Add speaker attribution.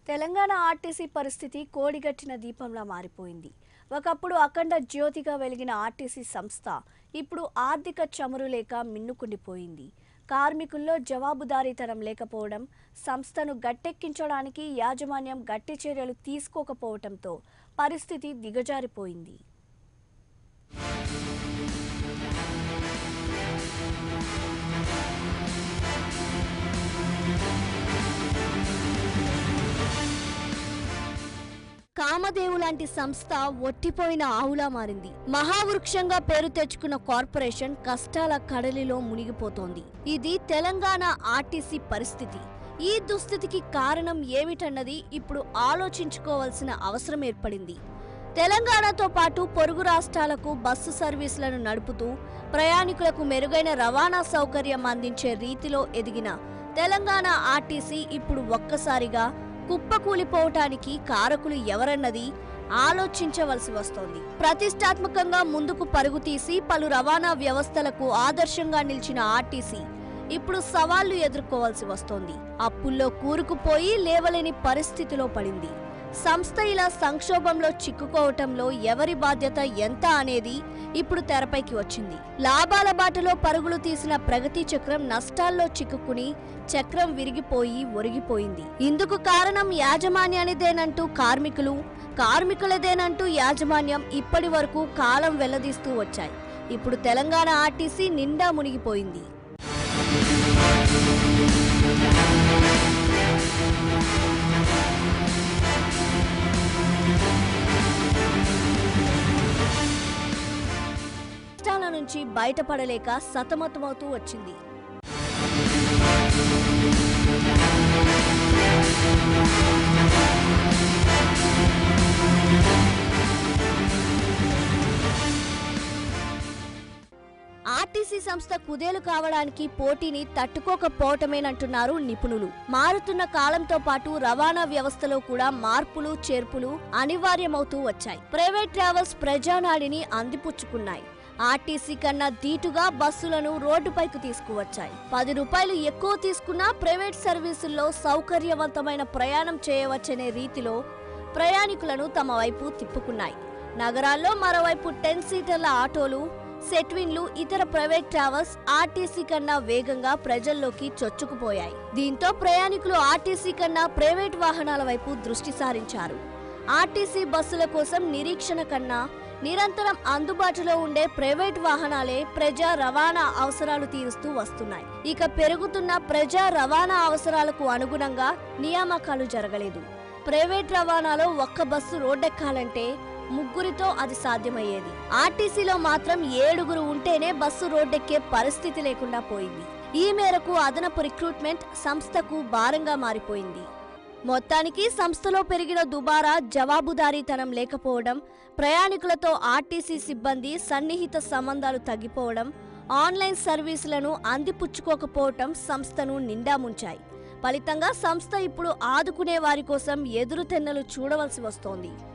Speaker 1: Telangana RTC పరిస్థితి కోడిగట్టిన దీపంలా మారిపోయింది ఒకప్పుడు అఖండ జ్యోతిగా వెలిగిన ఆర్టీసీ సంస్థ ఇప్పుడు ఆర్థిక చమురు లేక మిన్నుకుండిపోయింది కార్మికుల్లో జవాబుదారీతనం లేకపోవడం సంస్థను గట్టెక్కించడానికి యాజమాన్యం గట్టి చర్యలు తీసుకోకపోవడంతో పరిస్థితి దిగజారిపోయింది కామదేవు లాంటి సంస్థ ఒట్టిపోయిన ఆవులా మారింది మహావృక్షంగా పేరు తెచ్చుకున్న కార్పొరేషన్ కష్టాల కడలిలో మునిగిపోతోంది ఇది తెలంగాణ ఆర్టీసీ పరిస్థితి ఈ దుస్థితికి కారణం ఏమిటన్నది ఇప్పుడు ఆలోచించుకోవాల్సిన అవసరం ఏర్పడింది తెలంగాణతో పాటు పొరుగు రాష్ట్రాలకు బస్సు సర్వీసులను నడుపుతూ ప్రయాణికులకు మెరుగైన రవాణా సౌకర్యం అందించే రీతిలో ఎదిగిన తెలంగాణ ఆర్టీసీ ఇప్పుడు ఒక్కసారిగా కుప్పకూలిపోవటానికి కారకులు ఎవరన్నది ఆలోచించవలసి వస్తోంది ప్రతిష్టాత్మకంగా ముందుకు పరుగు తీసి పలు రవాణా వ్యవస్థలకు ఆదర్శంగా నిలిచిన ఆర్టీసీ ఇప్పుడు సవాళ్లు ఎదుర్కోవాల్సి వస్తోంది అప్పుల్లో కూరుకుపోయి లేవలేని పరిస్థితిలో పడింది సంస్థ ఇలా సంక్షోభంలో చిక్కుకోవటంలో ఎవరి బాధ్యత ఎంత అనేది ఇప్పుడు తెరపైకి వచ్చింది లాభాల బాటలో పరుగులు తీసిన ప్రగతి చక్రం నష్టాల్లో చిక్కుకుని చక్రం విరిగిపోయి ఒరిగిపోయింది ఇందుకు కారణం యాజమాన్యానిదేనంటూ కార్మికులు కార్మికులదేనంటూ యాజమాన్యం ఇప్పటి వరకు కాలం వెల్లదీస్తూ వచ్చాయి ఇప్పుడు తెలంగాణ ఆర్టీసీ నిండా మునిగిపోయింది కష్టాల నుంచి బయటపడలేక సతమతమవుతూ వచ్చింది ఆర్టీసీ సంస్థ కుదేలు కావడానికి పోటీని తట్టుకోకపోవటమేనంటున్నారు నిపుణులు మారుతున్న కాలంతో పాటు రవాణా వ్యవస్థలో కూడా మార్పులు చేర్పులు అనివార్యమవుతూ వచ్చాయి ప్రైవేట్ ట్రావెల్స్ ప్రజానాడిని అందిపుచ్చుకున్నాయి ఆర్టీసీ కన్నా ధీటుగా బస్సులను రోడ్డుపైకి తీసుకువచ్చాయి పది రూపాయలు ఎక్కువ తీసుకున్నా ప్రైవేట్ సర్వీసుల్లో సౌకర్యవంతమైన ప్రయాణం చేయవచ్చనే రీతిలో ప్రయాణికులను తమ వైపు తిప్పుకున్నాయి నగరాల్లో మరోవైపు టెన్ సీటర్ల ఆటోలు సెట్విన్లు ఇతర ప్రైవేట్ ట్రావెల్స్ ఆర్టీసీ కన్నా వేగంగా ప్రజల్లోకి చొచ్చుకుపోయాయి దీంతో ప్రయాణికులు ఆర్టీసీ కన్నా ప్రైవేట్ వాహనాల వైపు దృష్టి సారించారు ఆర్టీసీ బస్సుల కోసం నిరీక్షణ కన్నా నిరంతరం అందుబాటులో ఉండే ప్రైవేట్ వాహనాలే ప్రజా రవాణా అవసరాలు తీరుస్తూ వస్తున్నాయి ఇక పెరుగుతున్న ప్రజా రవాణా అవసరాలకు అనుగుణంగా నియామకాలు జరగలేదు ప్రైవేట్ రవాణాలో ఒక్క బస్సు రోడ్డెక్కాలంటే ముగ్గురితో అది సాధ్యమయ్యేది ఆర్టీసీలో మాత్రం ఏడుగురు ఉంటేనే బస్సు రోడ్డెక్కే పరిస్థితి లేకుండా పోయింది ఈ మేరకు అదనపు రిక్రూట్మెంట్ సంస్థకు భారంగా మారిపోయింది మొత్తానికి సంస్థలో పెరిగిన దుబారా జవాబుదారీతనం లేకపోవడం ప్రయాణికులతో ఆర్టీసీ సిబ్బంది సన్నిహిత సంబంధాలు తగ్గిపోవడం ఆన్లైన్ సర్వీసులను అందిపుచ్చుకోకపోవటం సంస్థను నిండా ముంచాయి ఫలితంగా సంస్థ ఇప్పుడు ఆదుకునే వారి కోసం ఎదురుతెన్నలు చూడవలసి వస్తోంది